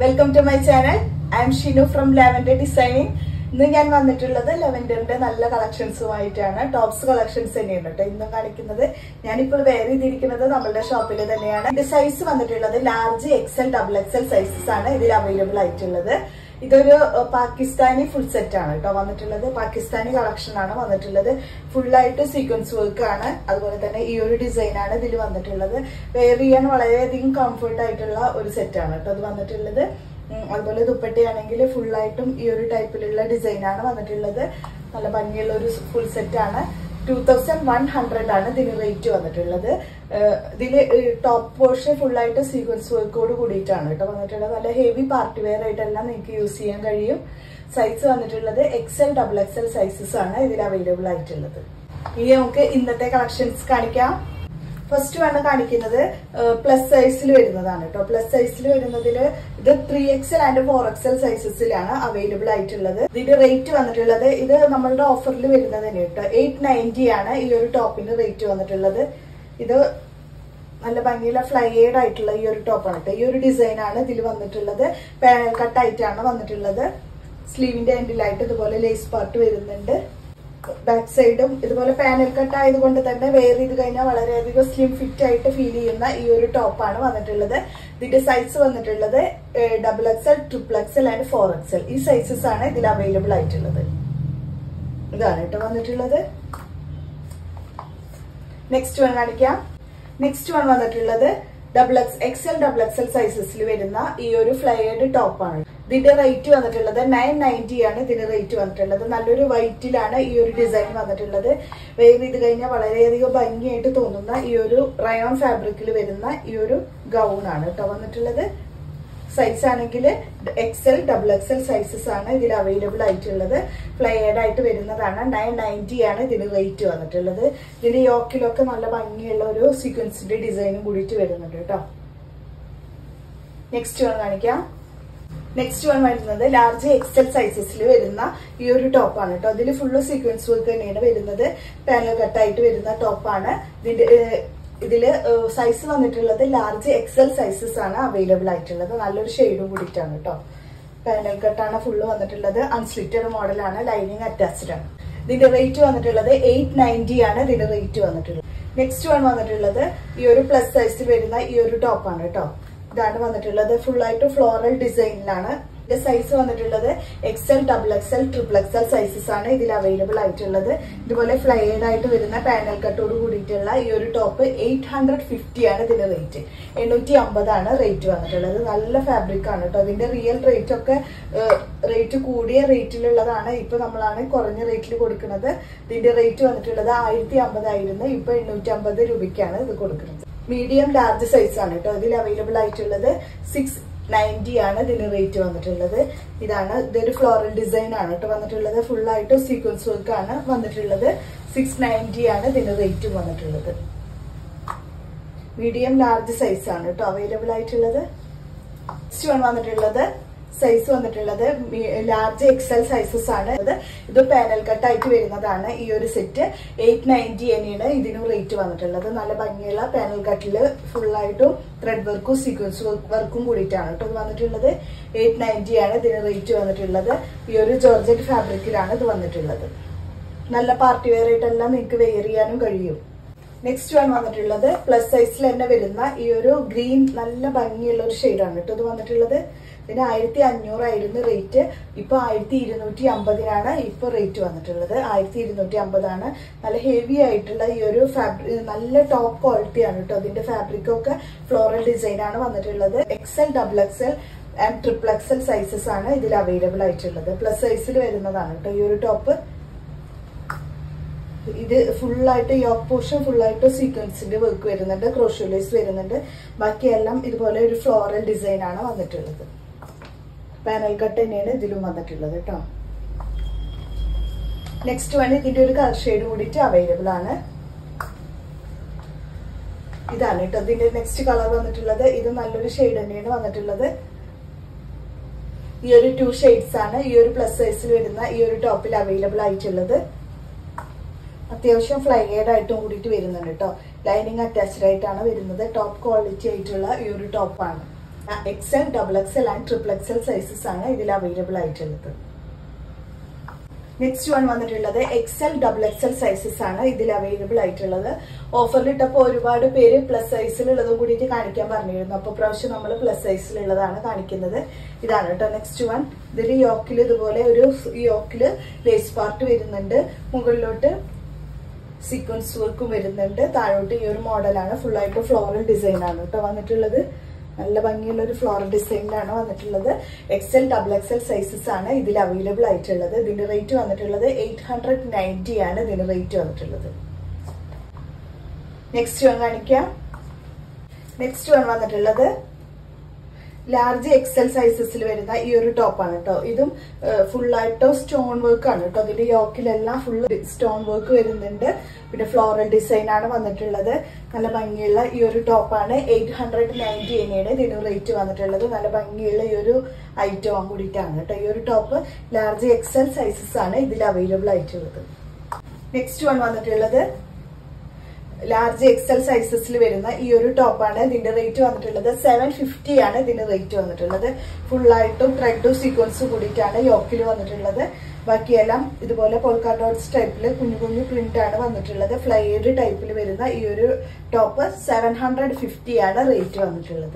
welcome to my channel I am Shinu from Lavender designing ഇന്ന് ഞാൻ വന്നിട്ടുള്ളത് ലെവൻഡറിന്റെ നല്ല കളക്ഷൻസുമായിട്ടാണ് ടോപ്സ് കളക്ഷൻസ് തന്നെയാണ് കേട്ടോ ഇന്നും കാണിക്കുന്നത് ഞാനിപ്പോൾ വെയർ ചെയ്തിരിക്കുന്നത് നമ്മളുടെ ഷോപ്പിൽ തന്നെയാണ് ഇതിന്റെ സൈസ് വന്നിട്ടുള്ളത് large XL double XL sizes ആണ് ഇതിൽ അവൈലബിൾ ആയിട്ടുള്ളത് ഇതൊരു അഹ്, പാകിസ്ഥാനി ഫുൾ സെറ്റ് ആണ് കേട്ടോ വന്നിട്ടുള്ളത് പാകിസ്ഥാനി കളക്ഷൻ ആണ് വന്നിട്ടുള്ളത് ഫുള്ളായിട്ട് സീക്വൻസ് വർക്ക് ആണ് അതുപോലെ തന്നെ ഈ ഒരു ഡിസൈൻ ആണ് ഇതിൽ വന്നിട്ടുള്ളത് വെയർ ചെയ്യാൻ വളരെയധികം കംഫർട്ട് ആയിട്ടുള്ള ഒരു സെറ്റ് ആണ് കേട്ടോ അത് വന്നിട്ടുള്ളത് ഉം, അതുപോലെ ദുപ്പട്ടയാണെങ്കിൽ ഫുള്ളായിട്ടും ഈ ഒരു ടൈപ്പിലുള്ള ഡിസൈൻ ആണ് വന്നിട്ടുള്ളത് നല്ല ഭംഗിയുള്ള ഒരു ഫുൾ സെറ്റ് ആണ് ടൂ തൗസൻഡ് വൺ ഹൺഡ്രഡ് ആണ് ഇതിന് റേറ്റ് വന്നിട്ടുള്ളത് ഏഹ് ഇതില് ടോപ്പ് പോർഷൻ ഫുള്ളായിട്ട് സീക്വൻസ് വർക്കോട് കൂടിയിട്ടാണ് കേട്ടോ വന്നിട്ടുള്ളത് നല്ല ഹെവി പാർട്ടി വെയർ ആയിട്ടെല്ലാം നിങ്ങൾക്ക് യൂസ് ചെയ്യാൻ കഴിയും സൈസ് വന്നിട്ടുള്ളത് എക്സൽ ഡബിൾ എക്സൽ സൈസസ് ആണ് ഇതിൽ അവൈലബിൾ ആയിട്ടുള്ളത് ഇനി നമുക്ക് ഇന്നത്തെ കളക്ഷൻസ് കാണിക്കാം ഫസ്റ്റ് ആണ് കാണിക്കുന്നത് പ്ലസ് സൈസിൽ വരുന്നതാണ് കേട്ടോ പ്ലസ് സൈസിൽ വരുന്നതിൽ ഇത് three XL and four XL സൈസസിലാണ് അവൈലബിൾ ആയിട്ടുള്ളത് ഇതിന്റെ റേറ്റ് വന്നിട്ടുള്ളത് ഇത് നമ്മളുടെ ഓഫറിൽ വരുന്നത് തന്നെ കേട്ടോ എയ്റ്റ് നയൻറ്റി ആണ് ഈ ഒരു ടോപ്പിന്റെ റേറ്റ് വന്നിട്ടുള്ളത് ഇത് നല്ല ഭംഗിയുള്ള ഫ്ലൈഡ് ആയിട്ടുള്ള ഈ ഒരു ടോപ്പാണ് കേട്ടോ ഈ ഒരു ഡിസൈൻ ആണ് ഇതിൽ വന്നിട്ടുള്ളത് പാനൽ കട്ട് ആയിട്ടാണ് വന്നിട്ടുള്ളത് സ്ലീവിന്റെ എൻഡിലായിട്ട് ഇതുപോലെ ലേസ് പാർട്ട് വരുന്നുണ്ട് ബാക്ക് സൈഡും ഇതുപോലെ പാനൽ കട്ട് ആയതുകൊണ്ട് തന്നെ വെയർ ചെയ്ത് കഴിഞ്ഞാൽ വളരെയധികം സ്ലിം ഫിറ്റ് ആയിട്ട് ഫീൽ ചെയ്യുന്ന ഈ ഒരു ടോപ്പാണ് വന്നിട്ടുള്ളത് ഇതിന്റെ സൈസ് വന്നിട്ടുള്ളത് double XL triple XL and four XL ഈ സൈസസ് ആണ് ഇതിൽ അവൈലബിൾ ആയിട്ടുള്ളത് ഇതാണ് കേട്ടോ വന്നിട്ടുള്ളത് നെക്സ്റ്റ് വൺ കാണിക്കാം നെക്സ്റ്റ് വൺ വന്നിട്ടുള്ളത് double X XL double XL സൈസസിൽ വരുന്ന ഈ ഒരു ഫ്ലൈഡ് ടോപ്പാണ് ഇതിന്റെ റേറ്റ് വന്നിട്ടുള്ളത് നയൻ നയൻറ്റി ആണ് ഇതിന്റെ റേറ്റ് വന്നിട്ടുള്ളത് നല്ലൊരു വൈറ്റിലാണ് ഈ ഒരു ഡിസൈൻ വന്നിട്ടുള്ളത് വെയർ ചെയ്ത് കഴിഞ്ഞാൽ വളരെയധികം ഭംഗിയായിട്ട് തോന്നുന്ന ഈ ഒരു റയോൺ ഫാബ്രിക്കിൽ വരുന്ന ഈ ഒരു ഗൗൺ ആണ് കേട്ടോ വന്നിട്ടുള്ളത് സൈസ് ആണെങ്കിൽ എക്സൽ ഡബിൾ എക്സൽ സൈസസ് ആണ് ഇതിൽ അവൈലബിൾ ആയിട്ടുള്ളത് ഫ്ലൈഡ് ആയിട്ട് വരുന്നതാണ് നയൻ നയൻറ്റി ആണ് ഇതിന് റേറ്റ് വന്നിട്ടുള്ളത് ഇതിന്റെ യോക്കിലൊക്കെ നല്ല ഭംഗിയുള്ള ഒരു സീക്വൻസിന്റെ ഡിസൈനും കൂടിയിട്ട് വരുന്നുണ്ട് കേട്ടോ നെക്സ്റ്റ് വൺ കാണിക്കാം നെക്സ്റ്റ് വൺ വരുന്നത് ലാർജ് എക്സൽ സൈസസിൽ വരുന്ന ഈ ഒരു ടോപ്പാണ് കേട്ടോ അതിൽ ഫുള്ള് സീക്വൻസ് വർക്ക് തന്നെയാണ് വരുന്നത് പാനൽ കട്ടായിട്ട് വരുന്ന ടോപ്പാണ് ഇതിന്റെ ഏഹ്, ഇതില് സൈസ് വന്നിട്ടുള്ളത് ലാർജ് എക്സൽ സൈസസ് ആണ് അവൈലബിൾ ആയിട്ടുള്ളത് നല്ലൊരു ഷെയ്ഡും കൂടിയിട്ടാണ് കേട്ടോ പാനൽ കട്ടാണ് ഫുള്ള് വന്നിട്ടുള്ളത് അൺസ്ലിറ്റഡ് മോഡലാണ് ലൈനിങ് അറ്റാച്ച്ഡ് ആണ് ഇതിന്റെ റേറ്റ് വന്നിട്ടുള്ളത് എയ്റ്റ് നയൻറ്റി ആണ് ഇതിന്റെ റേറ്റ് വന്നിട്ടുള്ളത് നെക്സ്റ്റ് വൺ വന്നിട്ടുള്ളത് ഈ ഒരു പ്ലസ് സൈസിൽ വരുന്ന ഈ ഒരു ടോപ്പാണ് കേട്ടോ ഇതാണ് വന്നിട്ടുള്ളത് ഫുൾ ആയിട്ട് ഫ്ലോറൽ ഡിസൈനിലാണ് ഇതിന്റെ സൈസ് വന്നിട്ടുള്ളത് XL double XL triple XL sizes ആണ് ഇതിൽ അവൈലബിൾ ആയിട്ടുള്ളത് ഇതുപോലെ ഫ്ലൈഡ് ആയിട്ട് വരുന്ന പാനൽ കട്ടോട് കൂടിയിട്ടുള്ള ഈ ഒരു ടോപ്പ് എയ്റ്റ് ഹൺഡ്രഡ് ഫിഫ്റ്റി ആണ് ഇതിന്റെ റേറ്റ് എണ്ണൂറ്റി അമ്പതാണ് റേറ്റ് വന്നിട്ടുള്ളത് നല്ല ഫാബ്രിക് ആണ് കേട്ടോ അതിന്റെ റിയൽ റേറ്റ് ഒക്കെ റേറ്റ് കൂടിയ റേറ്റിലുള്ളതാണ് ഇപ്പൊ നമ്മളാണ് കുറഞ്ഞ റേറ്റിൽ കൊടുക്കുന്നത് ഇതിന്റെ റേറ്റ് വന്നിട്ടുള്ളത് ആയിരത്തി അമ്പതായിരുന്നു ഇപ്പൊ എണ്ണൂറ്റി അമ്പത് രൂപയ്ക്കാണ് ഇത് കൊടുക്കുന്നത് മീഡിയം ലാർജ് സൈസ് ആണ് കേട്ടോ ഇതിൽ അവൈലബിൾ ആയിട്ടുള്ളത് സിക്സ് നയൻറ്റി ആണ് ഇതിന് റേറ്റ് വന്നിട്ടുള്ളത് ഇതാണ് ഇതൊരു ഫ്ലോറൽ ഡിസൈൻ ആണ് കേട്ടോ വന്നിട്ടുള്ളത് ഫുൾ ആയിട്ട് സീക്വൻസ് വർക്ക് ആണ് വന്നിട്ടുള്ളത് സിക്സ് നയൻറ്റി ആണ് ഇതിന് റേറ്റ് വന്നിട്ടുള്ളത് മീഡിയം ലാർജ് സൈസ് ആണ് കേട്ടോ അവൈലബിൾ ആയിട്ടുള്ളത് നെക്സ്റ്റ് വൺ വന്നിട്ടുള്ളത് സൈസ് വന്നിട്ടുള്ളത് ലാർജ് എക്സൽ സൈസസ് ആണ് ഇത് ഇത് പാനൽ കട്ട് ആയിട്ട് വരുന്നതാണ് ഈ ഒരു സെറ്റ് എയ്റ്റ് നയൻറ്റി തന്നെയാണ് ഇതിനും റേറ്റ് വന്നിട്ടുള്ളത് നല്ല ഭംഗിയുള്ള പാനൽ കട്ടില് ഫുള്ളായിട്ടും ത്രെഡ് വർക്കും സീക്വൻസ് വർക്കും കൂടിയിട്ടാണ് കേട്ടോ ഇത് വന്നിട്ടുള്ളത് എയ്റ്റ് നയൻറ്റി ആണ് ഇതിന് റേറ്റ് വന്നിട്ടുള്ളത് ഈ ഒരു ജോർജറ്റ് ഫാബ്രിക്കിലാണ് ഇത് വന്നിട്ടുള്ളത് നല്ല പാർട്ടി വെയർ ആയിട്ടെല്ലാം നിങ്ങൾക്ക് വെയർ ചെയ്യാനും കഴിയും നെക്സ്റ്റ് വൺ വന്നിട്ടുള്ളത് പ്ലസ് സൈസിൽ തന്നെ വരുന്ന ഈ ഒരു ഗ്രീൻ നല്ല ഭംഗിയുള്ള ഒരു ഷെയ്ഡാണ് കേട്ടോ ഇത് വന്നിട്ടുള്ളത് ഇതിന് ആയിരത്തി അഞ്ഞൂറായിരുന്നു റേറ്റ് ഇപ്പൊ ആയിരത്തി ഇരുന്നൂറ്റി അമ്പതിനാണ് ഇപ്പൊ റേറ്റ് വന്നിട്ടുള്ളത് ആയിരത്തി ഇരുന്നൂറ്റി അമ്പതാണ് നല്ല ഹെവി ആയിട്ടുള്ള ഈ ഒരു ഫാബ്രിക് നല്ല ടോപ്പ് ക്വാളിറ്റി ആണ് കേട്ടോ അതിന്റെ ഫാബ്രിക് ഒക്കെ ഫ്ലോറൽ ഡിസൈൻ ആണ് വന്നിട്ടുള്ളത് XL double XL and triple XL sizes ആണ് ഇതിൽ അവൈലബിൾ ആയിട്ടുള്ളത് പ്ലസ് സൈസിൽ വരുന്നതാണ് കേട്ടോ ഈ ഒരു ടോപ്പ് ഇത് ഫുള്ളായിട്ട് യോക്ക് പോർഷൻ ഫുള്ളായിട്ട് സീക്വൻസിന്റെ വർക്ക് വരുന്നുണ്ട് ക്രോഷ്യോലേസ് വരുന്നുണ്ട് ബാക്കിയെല്ലാം ഇതുപോലെ ഒരു ഫ്ലോറൽ ഡിസൈൻ ആണ് വന്നിട്ടുള്ളത് പാനൽ കട്ട് തന്നെയാണ് ഇതിലും വന്നിട്ടുള്ളത് കേട്ടോ നെക്സ്റ്റ് വൺ ഇതിന്റെ ഒരു കളർ ഷെയ്ഡ് കൂടിയിട്ട് അവൈലബിൾ ആണ് ഇതാണ് കേട്ടോ ഇതിന്റെ നെക്സ്റ്റ് കളർ വന്നിട്ടുള്ളത് ഇത് നല്ലൊരു ഷെയ്ഡ് തന്നെയാണ് വന്നിട്ടുള്ളത് ഈ ഒരു ടു ഷെയ്ഡ്സ് ആണ് ഈ ഒരു പ്ലസ് സൈസിൽ വരുന്ന ഈ ഒരു ടോപ്പിൽ അവൈലബിൾ ആയിട്ടുള്ളത് അത്യാവശ്യം ഫ്ലൈഡ് ആയിട്ടും കൂടിയിട്ട് വരുന്നുണ്ട് കേട്ടോ ലൈനിങ് അറ്റാച്ച്ഡ് ആയിട്ടാണ് വരുന്നത് ടോപ്പ് ക്വാളിറ്റി ആയിട്ടുള്ള ഈ ഒരു ടോപ്പാണ് XL double XL and triple XL sizes ആണ് ഇതിൽ അവൈലബിൾ ആയിട്ടുള്ളത് നെക്സ്റ്റ് വൺ വന്നിട്ടുള്ളത് എക്സൽ ഡബിൾ എക്സൽ സൈസസ് ആണ് ഇതിൽ അവൈലബിൾ ആയിട്ടുള്ളത് ഓഫറിൽ ഇട്ടപ്പോൾ ഒരുപാട് പേര് പ്ലസ് സൈസിലുള്ളതും കൂടിയിട്ട് കാണിക്കാൻ പറഞ്ഞിരുന്നു അപ്പോൾ പ്രാവശ്യം നമ്മൾ പ്ലസ് സൈസിലുള്ളതാണ് കാണിക്കുന്നത് ഇതാണ് കേട്ടോ നെക്സ്റ്റ് വൺ ഇതിൽ യോക്കിൽ ഇതുപോലെ ഒരു യോക്കിൽ ലേസ് പാർട്ട് വരുന്നുണ്ട് മുകളിലോട്ട് സീക്വൻസ് വർക്കും വരുന്നുണ്ട് താഴോട്ട് ഈ ഒരു മോഡലാണ് ഫുൾ ആയിട്ട് ഫ്ലോറൽ ഡിസൈൻ ആണ് കേട്ടോ വന്നിട്ടുള്ളത് നല്ല ഭംഗിയുള്ള ഒരു ഫ്ലോറൽ ഡിസൈനിലാണ് വന്നിട്ടുള്ളത് എക്സൽ ഡബിൾ എക്സൽ സൈസസ് ആണ് ഇതിൽ അവൈലബിൾ ആയിട്ടുള്ളത് ഇതിന്റെ റേറ്റ് വന്നിട്ടുള്ളത് എയ്റ്റ് ഹൺഡ്രഡ് നയൻറ്റി ആണ് ഇതിന് റേറ്റ് വന്നിട്ടുള്ളത് നെക്സ്റ്റ് വൺ കാണിക്കാം നെക്സ്റ്റ് വൺ വന്നിട്ടുള്ളത് ലാർജ് എക്സൽ സൈസസിൽ വരുന്ന ഈ ഒരു ടോപ്പാണ് കേട്ടോ ഇതും ഫുൾ ആയിട്ട് സ്റ്റോൺ വർക്ക് ആണ് കേട്ടോ അതിന്റെ യോക്കിലെല്ലാം ഫുൾ സ്റ്റോൺ വർക്ക് വരുന്നുണ്ട് പിന്നെ ഫ്ലോറൽ ഡിസൈൻ ആണ് വന്നിട്ടുള്ളത് നല്ല ഭംഗിയുള്ള ഈ ഒരു ടോപ്പാണ് എയ്റ്റ് ഹൺഡ്രഡ് നയൻറ്റി തന്നെയാണ് ഇതിന് റേറ്റ് വന്നിട്ടുള്ളത് നല്ല ഭംഗിയുള്ള ഈ ഒരു ഐറ്റം കൂടിയിട്ടാണ് കേട്ടോ ഈ ഒരു ടോപ്പ് ലാർജ് എക്സൽ സൈസസ് ആണ് ഇതിൽ അവൈലബിൾ ആയിട്ടുള്ളത് നെക്സ്റ്റ് വൺ വന്നിട്ടുള്ളത് ലാർജ് എക്സൽ സൈസസിൽ വരുന്ന ഈ ഒരു ടോപ്പാണ് ഇതിന്റെ റേറ്റ് വന്നിട്ടുള്ളത് സെവൻ ഫിഫ്റ്റി ആണ് ഇതിന്റെ റേറ്റ് വന്നിട്ടുള്ളത് ഫുൾ ആയിട്ടും ത്രെഡും സീക്വൻസും കൂടിയിട്ടാണ് യോക്കിൽ വന്നിട്ടുള്ളത് ബാക്കിയെല്ലാം ഇതുപോലെ പോൾക്കാ ഡോട്ട്സ് ടൈപ്പിൽ കുഞ്ഞു കുഞ്ഞു പ്രിന്റ് ആണ് വന്നിട്ടുള്ളത് ഫ്ലൈഡ് ടൈപ്പിൽ വരുന്ന ഈ ഒരു ടോപ്പ് സെവൻ ഹൺഡ്രഡ് ഫിഫ്റ്റി ആണ് റേറ്റ് വന്നിട്ടുള്ളത്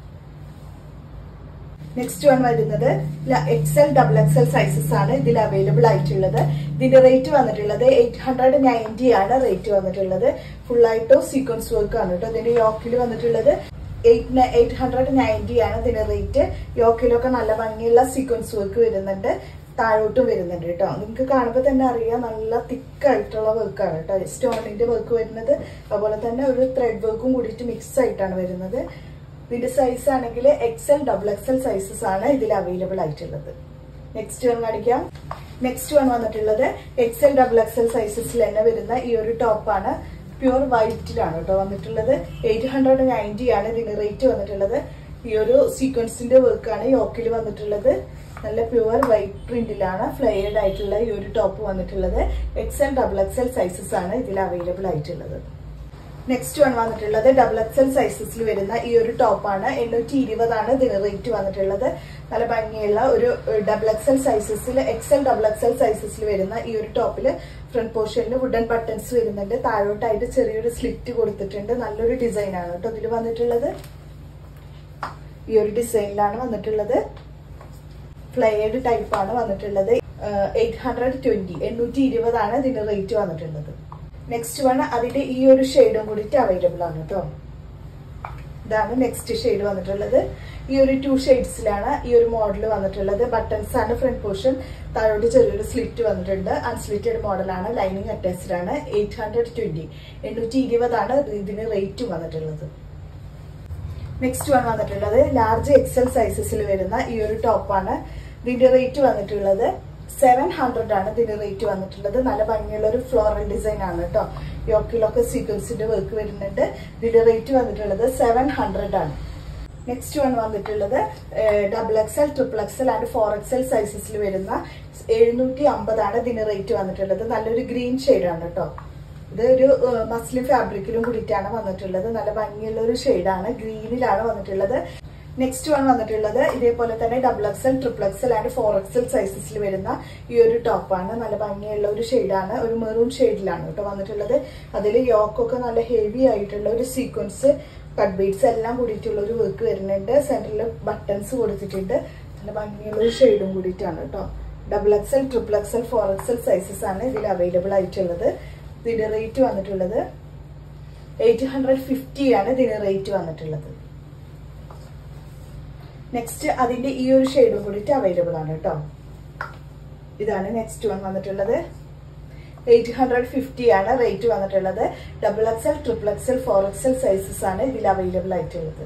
നെക്സ്റ്റ് വൺ വരുന്നത് എക്സൽ ഡബിൾ എക്സൽ സൈസസ് ആണ് ഇതിൽ അവൈലബിൾ ആയിട്ടുള്ളത് ഇതിന്റെ റേറ്റ് വന്നിട്ടുള്ളത് എയ്റ്റ് ഹൺഡ്രഡ് നയൻറ്റി ആണ് റേറ്റ് വന്നിട്ടുള്ളത് ഫുൾ ആയിട്ടോ സീക്വൻസ് വർക്ക് ആണ് കേട്ടോ ഇതിന്റെ യോക്കിൽ വന്നിട്ടുള്ളത് എയ്റ്റ് എയ്റ്റ് ഹൺഡ്രഡ് നയൻറ്റി ആണ് ഇതിന്റെ റേറ്റ് യോക്കിലൊക്കെ നല്ല ഭംഗിയുള്ള സീക്വൻസ് വർക്ക് വരുന്നുണ്ട് താഴോട്ടും വരുന്നുണ്ട് കേട്ടോ നിങ്ങൾക്ക് കാണുമ്പോൾ തന്നെ അറിയാം നല്ല തിക്കായിട്ടുള്ള വർക്കാണ് കേട്ടോ സ്റ്റോണിന്റെ വർക്ക് വരുന്നത് അതുപോലെ തന്നെ ഒരു ത്രെഡ് വർക്കും കൂടിയിട്ട് മിക്സ് ആയിട്ടാണ് വരുന്നത് ഇതിന്റെ സൈസ് ആണെങ്കിൽ എക്സൽ ഡബിൾ എക്സൽ സൈസസ് ആണ് ഇതിൽ അവൈലബിൾ ആയിട്ടുള്ളത് നെക്സ്റ്റ് വൺ കാണിക്കാം നെക്സ്റ്റ് വൺ വന്നിട്ടുള്ളത് എക്സൽ ഡബിൾ എക്സൽ സൈസസിൽ തന്നെ വരുന്ന ഈ ഒരു ടോപ്പാണ് പ്യുവർ വൈറ്റിലാണ് കേട്ടോ വന്നിട്ടുള്ളത് എയ്റ്റ് ഹൺഡ്രഡ് നയൻറ്റി ആണ് ഇതിന് റേറ്റ് വന്നിട്ടുള്ളത് ഈ ഒരു സീക്വൻസിന്റെ വർക്കാണ് യോക്കിൽ വന്നിട്ടുള്ളത് നല്ല പ്യുവർ വൈറ്റ് പ്രിന്റിലാണ് ഫ്ലെയർഡ് ആയിട്ടുള്ള ഈ ഒരു ടോപ്പ് വന്നിട്ടുള്ളത് എക്സൽ ഡബിൾ എക്സൽ സൈസസ് ആണ് ഇതിൽ അവൈലബിൾ ആയിട്ടുള്ളത് നെക്സ്റ്റ് വൺ വന്നിട്ടുള്ളത് ഡബിൾ എക്സൽ സൈസസിൽ വരുന്ന ഈ ഒരു ടോപ്പാണ് എണ്ണൂറ്റി ഇരുപതാണ് ഇതിന് റേറ്റ് വന്നിട്ടുള്ളത് നല്ല ഭംഗിയുള്ള ഒരു ഡബിൾ എക്സൽ സൈസസിൽ എക്സൽ ഡബിൾ എക്സൽ സൈസസിൽ വരുന്ന ഈ ഒരു ടോപ്പിൽ ഫ്രണ്ട് പോർഷനിൽ വുഡൻ ബട്ടൺസ് വരുന്നുണ്ട് താഴോട്ടായിട്ട് ചെറിയൊരു സ്ലിറ്റ് കൊടുത്തിട്ടുണ്ട് നല്ലൊരു ഡിസൈൻ ആണ് കേട്ടോ ഇതിൽ വന്നിട്ടുള്ളത് ഈ ഒരു ഡിസൈനിലാണ് വന്നിട്ടുള്ളത് ഫ്ലയേഡ് ടൈപ്പ് ആണ് വന്നിട്ടുള്ളത് എയ്റ്റ് ഹൺഡ്രഡ് ട്വന്റി എണ്ണൂറ്റി ഇരുപതാണ് ഇതിന് റേറ്റ് വന്നിട്ടുള്ളത് നെക്സ്റ്റ് വൺ അതിന്റെ ഈ ഒരു ഷെയ്ഡും കൂടിയിട്ട് അവൈലബിൾ ആണ് കേട്ടോ ഇതാണ് നെക്സ്റ്റ് ഷെയ്ഡ് വന്നിട്ടുള്ളത് ഈ ഒരു ടു ഷെയ്ഡ്സിലാണ് ഈ ഒരു മോഡൽ വന്നിട്ടുള്ളത് ബട്ടൺസ് ആണ് ഫ്രണ്ട് പോർഷൻ താഴോട്ട് ചെറിയൊരു സ്ലിറ്റ് വന്നിട്ടുണ്ട് അൺസ്ലിറ്റഡ് മോഡലാണ് ലൈനിങ് അറ്റാച്ച്ഡ് ആണ് എയ്റ്റ് ഹൺഡ്രഡ് ട്വന്റി എണ്ണൂറ്റി ഇരുപതാണ് ഇതിന് റേറ്റ് വന്നിട്ടുള്ളത് നെക്സ്റ്റ് വൺ വന്നിട്ടുള്ളത് ലാർജ് എക്സൽ സൈസസിൽ വരുന്ന ഈ ഒരു ടോപ്പാണ് ഇതിന്റെ റേറ്റ് വന്നിട്ടുള്ളത് സെവൻ ഹൺഡ്രഡ് ആണ് ഇതിന് റേറ്റ് വന്നിട്ടുള്ളത് നല്ല ഭംഗിയുള്ള ഒരു ഫ്ലോറൽ ഡിസൈൻ ആണ് കേട്ടോ യോക്കിലൊക്കെ സീക്വൻസിന്റെ വർക്ക് വരുന്നുണ്ട് ഇതിന്റെ റേറ്റ് വന്നിട്ടുള്ളത് സെവൻ ഹൺഡ്രഡ് ആണ് നെക്സ്റ്റ് വൺ വന്നിട്ടുള്ളത് double XL triple XL and four XL സൈസസിൽ വരുന്ന എഴുന്നൂറ്റി അമ്പതാണ് ഇതിന് റേറ്റ് വന്നിട്ടുള്ളത് നല്ലൊരു ഗ്രീൻ ആണ് കേട്ടോ ഇത് ഒരു മസ്ലിം ഫാബ്രിക്കിലും കൂടിയിട്ടാണ് വന്നിട്ടുള്ളത് നല്ല ഭംഗിയുള്ള ഒരു ഷെയ്ഡാണ് ഗ്രീനിലാണ് വന്നിട്ടുള്ളത് നെക്സ്റ്റ് വൺ വന്നിട്ടുള്ളത് ഇതേപോലെ തന്നെ double XL triple XL and four XL സൈസസിൽ വരുന്ന ഈ ഒരു ടോപ്പാണ് നല്ല ഭംഗിയുള്ള ഒരു ഷെയ്ഡാണ് ഒരു മെറൂൺ ഷെയ്ഡിലാണ് കേട്ടോ വന്നിട്ടുള്ളത് അതിൽ യോക്കൊക്കെ നല്ല ഹെവി ആയിട്ടുള്ള ഒരു സീക്വൻസ് കട്ട് ബീഡ്സ് എല്ലാം കൂടിയിട്ടുള്ള ഒരു വർക്ക് വരുന്നുണ്ട് സെന്ററിൽ ബട്ടൺസ് കൊടുത്തിട്ടുണ്ട് നല്ല ഭംഗിയുള്ള ഒരു ഷെയ്ഡും കൂടിയിട്ടാണ് കേട്ടോ double XL triple XL four XL sizes ആണ് ഇതിൽ അവൈലബിൾ ആയിട്ടുള്ളത് ഇതിന്റെ റേറ്റ് വന്നിട്ടുള്ളത് എയ്റ്റ് ഹൺഡ്രഡ് ഫിഫ്റ്റി ആണ് ഇതിന് റേറ്റ് വന്നിട്ടുള്ളത് നെക്സ്റ്റ് അതിന്റെ ഈ ഒരു ഷെയ്ഡും കൂടിയിട്ട് അവൈലബിൾ ആണ് കേട്ടോ ഇതാണ് നെക്സ്റ്റ് വൺ വന്നിട്ടുള്ളത് എയ്റ്റ് ഹൺഡ്രഡ് ഫിഫ്റ്റി ആണ് റേറ്റ് വന്നിട്ടുള്ളത് double XL triple XL four XL sizes ആണ് ഇതിൽ അവൈലബിൾ ആയിട്ടുള്ളത്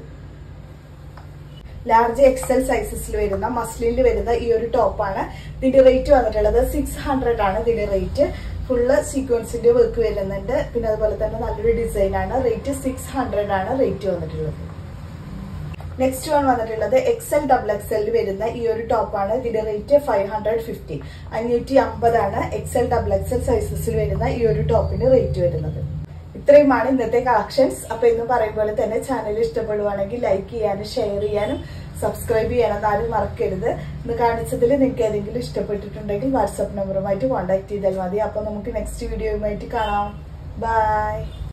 ലാർജ് എക്സൽ സൈസസിൽ വരുന്ന മസ്ലിനിൽ വരുന്ന ഈ ഒരു ടോപ്പാണ് ഇതിന്റെ റേറ്റ് വന്നിട്ടുള്ളത് സിക്സ് ഹൺഡ്രഡ് ആണ് ഇതിന്റെ റേറ്റ് ഫുള്ള് സീക്വൻസിന്റെ വർക്ക് വരുന്നുണ്ട് പിന്നെ അതുപോലെ തന്നെ നല്ലൊരു ഡിസൈൻ ആണ് റേറ്റ് സിക്സ് ഹൺഡ്രഡ് ആണ് റേറ്റ് വന്നിട്ടുള്ളത് നെക്സ്റ്റ് വൺ വന്നിട്ടുള്ളത് എക്സൽ ഡബിൾ എക്സലിൽ വരുന്ന ഈ ഒരു ടോപ്പാണ് ഇതിന്റെ റേറ്റ് ഫൈവ് ഹൺഡ്രഡ് ഫിഫ്റ്റി അഞ്ഞൂറ്റി അമ്പതാണ് എക്സൽ ഡബിൾ എക്സൽ സൈസസിൽ വരുന്ന ഈ ഒരു ടോപ്പിന് റേറ്റ് വരുന്നത് ഇത്രയുമാണ് ഇന്നത്തെ കളക്ഷൻസ് അപ്പൊ ഇന്ന് പറയും പോലെ തന്നെ ചാനൽ ഇഷ്ടപ്പെടുവാണെങ്കിൽ ലൈക്ക് ചെയ്യാനും ഷെയർ ചെയ്യാനും സബ്സ്ക്രൈബ് ചെയ്യാനും ആരും മറക്കരുത് ഇന്ന് കാണിച്ചതിൽ നിങ്ങൾക്ക് ഏതെങ്കിലും ഇഷ്ടപ്പെട്ടിട്ടുണ്ടെങ്കിൽ വാട്സപ്പ് നമ്പറുമായിട്ട് കോൺടാക്ട് ചെയ്താൽ മതി അപ്പൊ നമുക്ക് നെക്സ്റ്റ് വീഡിയോയുമായിട്ട് കാണാം ബൈ